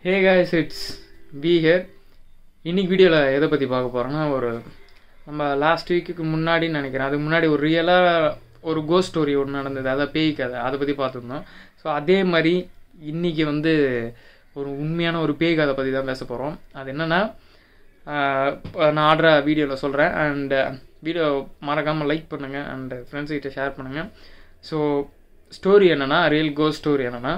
hey guys it's B here இன்னைக்கு வீடியோவில் எதை பற்றி பார்க்க போகிறோன்னா ஒரு நம்ம லாஸ்ட் வீக்குக்கு முன்னாடி நினைக்கிறேன் அதுக்கு முன்னாடி ஒரு ரியலாக ஒரு கோஸ்ட் ஸ்டோரி ஒன்று நடந்தது அதை பேய் கதை அதை பற்றி பார்த்துருந்தோம் ஸோ அதே மாதிரி இன்னைக்கு வந்து ஒரு உண்மையான ஒரு பேய் கதை பற்றி தான் பேச போகிறோம் அது என்னென்னா நான் ஆடுற வீடியோவில் சொல்கிறேன் அண்ட் வீடியோ மறக்காமல் லைக் பண்ணுங்கள் அண்ட் ஃப்ரெண்ட்ஸ் கிட்ட ஷேர் பண்ணுங்கள் ஸோ ஸ்டோரி என்னென்னா ரியல் கோஸ்ட் ஸ்டோரி என்னென்னா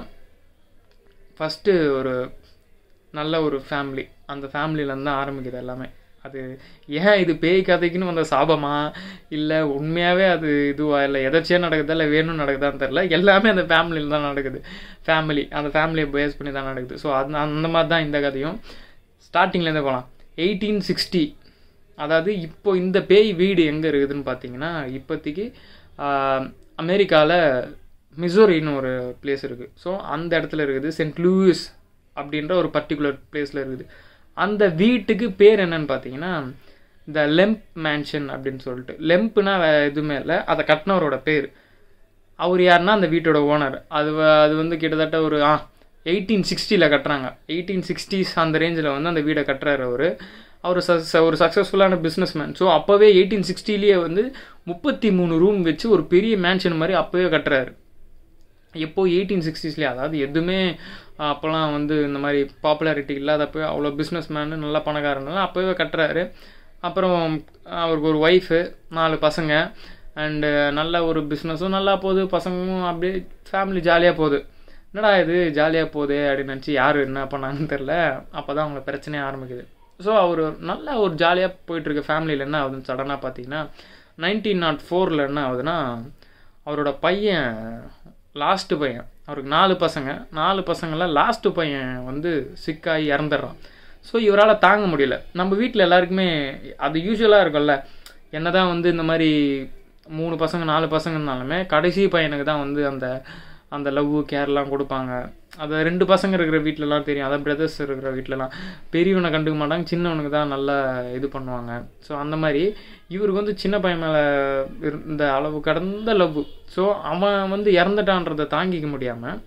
ஃபஸ்ட்டு ஒரு நல்ல ஒரு ஃபேமிலி அந்த ஃபேமிலியிலேருந்து தான் ஆரம்பிக்குது எல்லாமே அது ஏன் இது பேய் கதைக்குன்னு வந்த சாபமா இல்லை உண்மையாகவே அது இதுவா இல்லை எதாச்சியாக நடக்குதா இல்லை வேணும்னு நடக்குதான்னு தெரில எல்லாமே அந்த ஃபேமிலியில் தான் நடக்குது ஃபேமிலி அந்த ஃபேமிலியை பேஸ் பண்ணி தான் நடக்குது ஸோ அது அந்த மாதிரி தான் இந்த கதையும் ஸ்டார்டிங்லேருந்தே போகலாம் எயிட்டீன் சிக்ஸ்டி அதாவது இப்போ இந்த பேய் வீடு எங்கே இருக்குதுன்னு பார்த்தீங்கன்னா இப்போதைக்கு அமெரிக்காவில் மிசோரின்னு ஒரு பிளேஸ் இருக்குது ஸோ அந்த இடத்துல இருக்குது சென்ட் லூயிஸ் அப்படின்ற ஒரு பர்டிகுலர் பிளேஸில் இருக்குது அந்த வீட்டுக்கு பேர் என்னன்னு பார்த்தீங்கன்னா இந்த லெம்ப் மேன்ஷன் அப்படின்னு சொல்லிட்டு லெம்ப்னா எதுவுமே இல்லை அதை கட்டினவரோட பேர் அவர் யாருன்னா அந்த வீட்டோட ஓனர் அது அது வந்து கிட்டத்தட்ட ஒரு ஆ எயிட்டீன் சிக்ஸ்டியில் கட்டுறாங்க எயிட்டீன் சிக்ஸ்டீஸ் அந்த ரேஞ்சில் வந்து அந்த வீடை கட்டுறாரு அவர் அவர் ச ஒரு சக்ஸஸ்ஃபுல்லான பிஸ்னஸ் மேன் ஸோ அப்போவே எயிட்டீன் சிக்ஸ்டிலேயே வந்து முப்பத்தி மூணு ரூம் வச்சு ஒரு பெரிய மேன்ஷன் மாதிரி அப்போவே கட்டுறாரு எப்போ எயிட்டீன் சிக்ஸ்டீஸ்லேயே அதாவது எதுவுமே அப்போல்லாம் வந்து இந்த மாதிரி பாப்புலாரிட்டி இல்லாதப்போ அவ்வளோ பிஸ்னஸ் மேனு நல்லா பணக்காரனால அப்போவே கட்டுறாரு அப்புறம் அவருக்கு ஒரு ஒய்ஃபு நாலு பசங்க அண்டு நல்ல ஒரு பிஸ்னஸும் நல்லா போகுது பசங்களும் அப்படியே ஃபேமிலி ஜாலியாக போகுது என்னடா இது ஜாலியாக போகுது அப்படின்னு நினச்சி யார் என்ன பண்ணாங்கன்னு தெரில அப்போ தான் அவங்கள பிரச்சனையே ஆரம்பிக்குது ஸோ அவர் நல்ல ஒரு ஜாலியாக போயிட்டுருக்க ஃபேமிலியில் என்ன ஆகுதுன்னு சடனாக பார்த்தீங்கன்னா நைன்டீன் நாட் ஃபோரில் என்ன ஆகுதுன்னா அவரோட பையன் லாஸ்ட்டு பையன் அவருக்கு நாலு பசங்க நாலு பசங்களில் லாஸ்ட்டு பையன் வந்து சிக்காகி இறந்துடுறான் ஸோ இவரால் தாங்க முடியல நம்ம வீட்டில் எல்லாருக்குமே அது யூஸ்வலாக இருக்கும்ல என்ன தான் வந்து இந்த மாதிரி மூணு பசங்க நாலு பசங்கனாலுமே கடைசி பையனுக்கு தான் வந்து அந்த அந்த லவ் கேர்லாம் கொடுப்பாங்க அது ரெண்டு பசங்க இருக்கிற வீட்டிலலாம் தெரியும் அதான் பிரதர்ஸ் இருக்கிற வீட்டிலலாம் பெரியவனை கண்டுக்க மாட்டாங்க சின்னவனுக்கு தான் நல்லா இது பண்ணுவாங்க ஸோ அந்த மாதிரி இவருக்கு வந்து சின்ன பையன் மேலே இருந்த அளவு கடந்த லவ் ஸோ அவன் வந்து இறந்துட்டான்றதை தாங்கிக்க முடியாமல்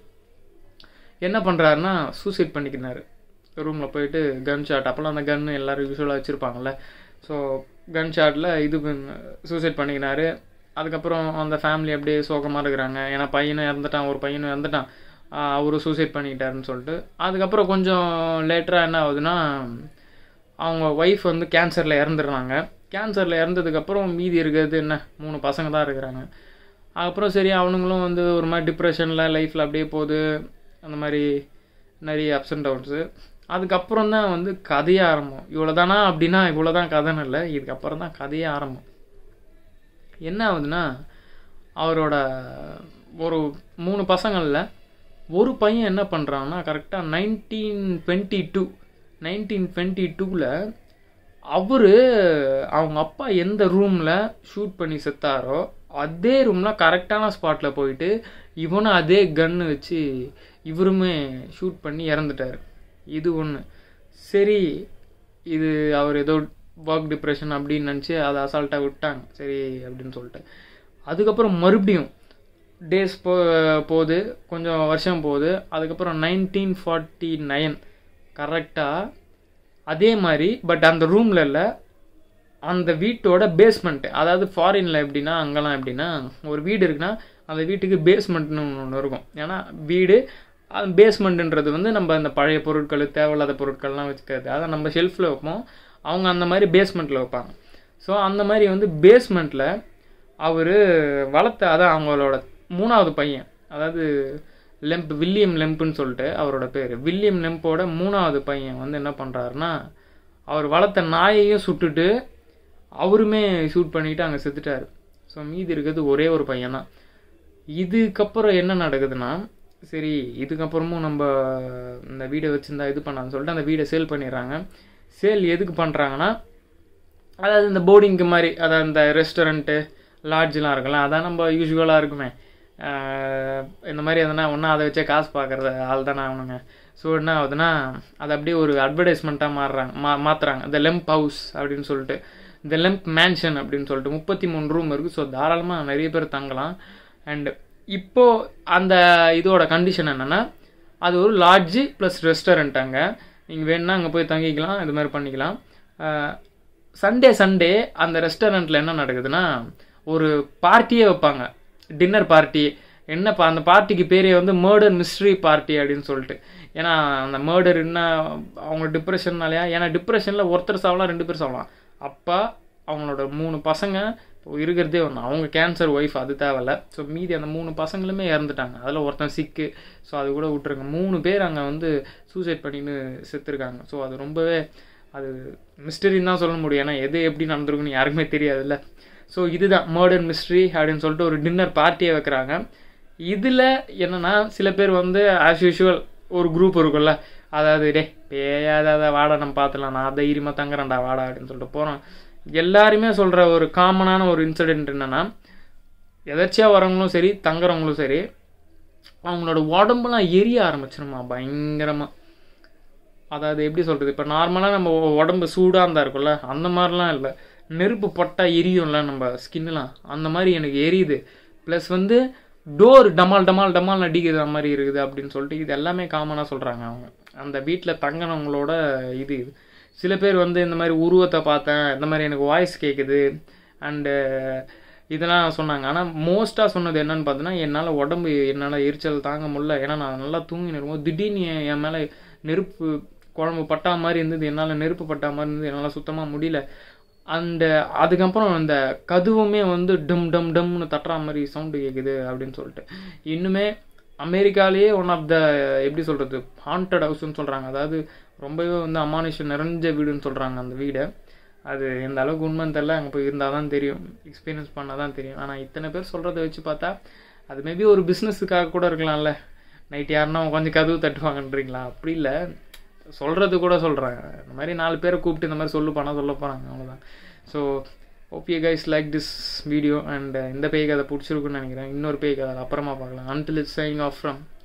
என்ன பண்ணுறாருன்னா சூசைட் பண்ணிக்கினாரு ரூமில் போயிட்டு கன் ஷாட் அப்போல்லாம் அந்த கன்று எல்லோரும் யூஸ்வலாக வச்சுருப்பாங்கல்ல ஸோ கன் ஷாட்டில் இது சூசைட் பண்ணிக்கினாரு அதுக்கப்புறம் அந்த ஃபேமிலி அப்படியே சோகமாக இருக்கிறாங்க ஏன்னா பையனும் இறந்துட்டான் ஒரு பையனும் இறந்துட்டான் அவரும் சூசைட் பண்ணிக்கிட்டாருன்னு சொல்லிட்டு அதுக்கப்புறம் கொஞ்சம் லேட்டராக என்ன ஆகுதுன்னா அவங்க ஒய்ஃப் வந்து கேன்சரில் இறந்துடுறாங்க கேன்சரில் இறந்ததுக்கப்புறம் மீதி இருக்கிறது என்ன மூணு பசங்க தான் இருக்கிறாங்க அதுக்கப்புறம் சரி அவனுங்களும் வந்து ஒரு மாதிரி டிப்ரெஷனில் லைஃப்பில் அப்படியே போகுது அந்த மாதிரி நிறைய அப்ஸ் அண்ட் டவுன்ஸு அதுக்கப்புறம் தான் வந்து கதையே ஆரம்பம் இவ்வளோ தானா அப்படின்னா இவ்வளோ தான் கதைன்னு இல்லை இதுக்கப்புறம் தான் கதையே ஆரம்பம் என்ன ஆகுதுன்னா அவரோட ஒரு மூணு பசங்களில் ஒரு பையன் என்ன பண்ணுறான்னா கரெக்டாக nineteen twenty two nineteen twenty டூவில் அவர் அவங்க அப்பா எந்த ரூமில் ஷூட் பண்ணி செத்தாரோ அதே ரூமில் கரெக்டான ஸ்பாட்டில் போயிட்டு இவனும் அதே கன்று வச்சு இவருமே ஷூட் பண்ணி இறந்துட்டார் இது ஒன்று சரி இது அவர் ஏதோ ஒர்க் டிப்ரெஷன் அப்படின்னு நினச்சி அதை அசால்ட்டாக விட்டாங்க சரி அப்படின்னு சொல்லிட்டு அதுக்கப்புறம் மறுபடியும் டேஸ் போ போகுது கொஞ்சம் வருஷம் போகுது அதுக்கப்புறம் நைன்டீன் ஃபார்ட்டி நைன் கரெக்டாக அதே மாதிரி பட் அந்த ரூமில் இல்லை அந்த வீட்டோட பேஸ்மெண்ட்டு அதாவது ஃபாரினில் எப்படின்னா அங்கெல்லாம் எப்படின்னா ஒரு வீடு இருக்குன்னா அந்த வீட்டுக்கு பேஸ்மெண்ட்னு ஒன்று இருக்கும் ஏன்னா வீடு அது பேஸ்மெண்ட்டுன்றது வந்து நம்ம அந்த பழைய பொருட்கள் தேவையில்லாத பொருட்கள்லாம் வச்சுக்கிறது அதை நம்ம ஷெல்ஃபில் வைப்போம் அவங்க அந்த மாதிரி பேஸ்மெண்ட்டில் வைப்பாங்க ஸோ அந்த மாதிரி வந்து பேஸ்மெண்ட்டில் அவர் வளர்த்த அதான் அவங்களோட மூணாவது பையன் அதாவது லெம்ப் வில்லியம் லெம்ப்புன்னு சொல்லிட்டு அவரோட பேர் வில்லியம் லெம்போட மூணாவது பையன் வந்து என்ன பண்ணுறாருன்னா அவர் வளர்த்த நாயையும் சுட்டுட்டு அவருமே ஷூட் பண்ணிவிட்டு அங்கே செத்துட்டார் ஸோ மீதி இருக்கிறது ஒரே ஒரு பையன் தான் இதுக்கப்புறம் என்ன நடக்குதுன்னா சரி இதுக்கப்புறமும் நம்ம இந்த வீடை வச்சுருந்தா இது பண்ணான்னு சொல்லிட்டு அந்த வீடை சேல் பண்ணிடுறாங்க சேல் எதுக்கு பண்ணுறாங்கன்னா அதாவது இந்த போர்டிங்க்கு மாதிரி அதாவது இந்த ரெஸ்டாரண்ட்டு லாட்ஜெலாம் இருக்குல்ல அதான் நம்ம யூஸ்வலாக இருக்குமே இந்த மாதிரி எதனா ஒன்றா அதை வச்சே காசு பார்க்குறது ஆள் தானே ஆகணுங்க ஸோ என்ன ஆகுதுன்னா அது அப்படியே ஒரு அட்வர்டைஸ்மெண்ட்டாக மாறுறாங்க மா மாற்றுறாங்க இந்த லெம்ப் ஹவுஸ் அப்படின்னு சொல்லிட்டு இந்த லெம்ப் மேன்ஷன் அப்படின்னு சொல்லிட்டு முப்பத்தி மூணு ரூம் இருக்குது ஸோ தாராளமாக நிறைய பேர் தங்கலாம் அண்ட் இப்போது அந்த இதோட கண்டிஷன் என்னென்னா அது ஒரு லாட்ஜு ப்ளஸ் ரெஸ்டாரண்ட் அங்கே நீங்கள் வேணுன்னா அங்கே போய் தங்கிக்கலாம் இது மாதிரி பண்ணிக்கலாம் சண்டே சண்டே அந்த ரெஸ்டாரண்ட்டில் என்ன நடக்குதுன்னா ஒரு பார்ட்டியே வைப்பாங்க டின்னர் பார்ட்டி என்னப்பா அந்த பார்ட்டிக்கு பேரே வந்து மர்டர் மிஸ்ட்ரி பார்ட்டி அப்படின்னு சொல்லிட்டு ஏன்னா அந்த மர்டர் என்ன அவங்க டிப்ரெஷன்னாலையா ஏன்னா டிப்ரெஷனில் ஒருத்தர் சாவலாம் ரெண்டு பேர் சாவலாம் அப்பா அவங்களோட மூணு பசங்க இப்போ இருக்கிறதே ஒன்று அவங்க கேன்சர் ஒய்ஃப் அது தேவையில்ல ஸோ மீதி அந்த மூணு பசங்களுமே இறந்துட்டாங்க அதில் ஒருத்தன் சிக்கு ஸோ அது கூட விட்டுருங்க மூணு பேர் அங்கே வந்து சூசைட் பண்ணின்னு செத்துருக்காங்க ஸோ அது ரொம்பவே அது மிஸ்டரின்னு தான் சொல்ல முடியும் ஏன்னா எது எப்படி நடந்திருக்குன்னு யாருக்குமே தெரியாதுல்ல ஸோ இதுதான் மர்டர் மிஸ்ட்ரி அப்படின்னு சொல்லிட்டு ஒரு டின்னர் பார்ட்டியை வைக்கிறாங்க இதில் என்னென்னா சில பேர் வந்து ஆஸ் யூஷுவல் ஒரு குரூப் இருக்கும்ல அதாவது டே பேயாத வாடா நம்ம பார்த்துலாம் நான் தைரியமாக தங்குறேன்டா வாடா அப்படின்னு சொல்லிட்டு போகிறோம் எல்லாருமே சொல்கிற ஒரு காமனான ஒரு இன்சிடென்ட் என்னென்னா எதாச்சியாக வரவங்களும் சரி தங்குறவங்களும் சரி அவங்களோட உடம்புலாம் எரிய ஆரம்பிச்சிருமா பயங்கரமாக அதாவது எப்படி சொல்கிறது இப்போ நார்மலாக நம்ம உடம்பு சூடாக இருந்தா இருக்கும்ல அந்த மாதிரிலாம் இல்லை நெருப்பு பட்டால் எரியும்ல நம்ம ஸ்கின்னுலாம் அந்த மாதிரி எனக்கு எரியுது ப்ளஸ் வந்து டோர் டமால் டமால் டமால் அடிக்கிற மாதிரி இருக்குது அப்படின்னு சொல்லிட்டு இது எல்லாமே காமனாக சொல்கிறாங்க அவங்க அந்த வீட்டில் தங்கினவங்களோட இது இது சில பேர் வந்து இந்த மாதிரி உருவத்தை பார்த்தேன் இந்த மாதிரி எனக்கு வாய்ஸ் கேட்குது அண்டு இதெல்லாம் சொன்னாங்க ஆனால் மோஸ்ட்டாக சொன்னது என்னன்னு பார்த்தீங்கன்னா என்னால் உடம்பு என்னால் எரிச்சல் தாங்க முடியல ஏன்னா நான் நல்லா தூங்கின்னு இருக்கும்போது திடீர்னு என் என் மேலே நெருப்பு குழம்பு பட்டா மாதிரி இருந்தது என்னால் நெருப்பு பட்டா மாதிரி இருந்தது என்னால் சுத்தமாக முடியல அண்டு அதுக்கப்புறம் அந்த கதுவுமே வந்து டம் டம் டம்னு தட்டுற மாதிரி சவுண்டு கேட்குது அப்படின்னு சொல்லிட்டு இன்னுமே அமெரிக்காலேயே ஒன் ஆஃப் த எப்படி சொல்கிறது ஹாண்டட் ஹவுஸ்னு சொல்கிறாங்க அதாவது ரொம்பவே வந்து அமானுஷம் நிறைஞ்ச வீடுன்னு சொல்கிறாங்க அந்த வீடை அது எந்த அளவுக்கு உண்மைன்னு தெரில அங்கே போய் இருந்தால் தான் தெரியும் எக்ஸ்பீரியன்ஸ் பண்ணால் தான் தெரியும் ஆனால் இத்தனை பேர் சொல்கிறத வச்சு பார்த்தா அது மேபி ஒரு பிஸ்னஸுக்காக கூட இருக்கலாம்ல நைட் யாருன்னா கொஞ்சம் கதவு தட்டுவாங்கன்றீங்களா அப்படி இல்லை சொல்கிறது கூட சொல்கிறாங்க இந்த மாதிரி நாலு பேரை கூப்பிட்டு இந்த மாதிரி சொல்லு பண்ணால் சொல்ல போகிறாங்க அவ்வளோதான் ஸோ ஓபிஏ guys like this video and இந்த பேய் கதை பிடிச்சிருக்குன்னு நினைக்கிறேன் இன்னொரு பேய் கதை அப்புறமா பார்க்கலாம் until it's signing off from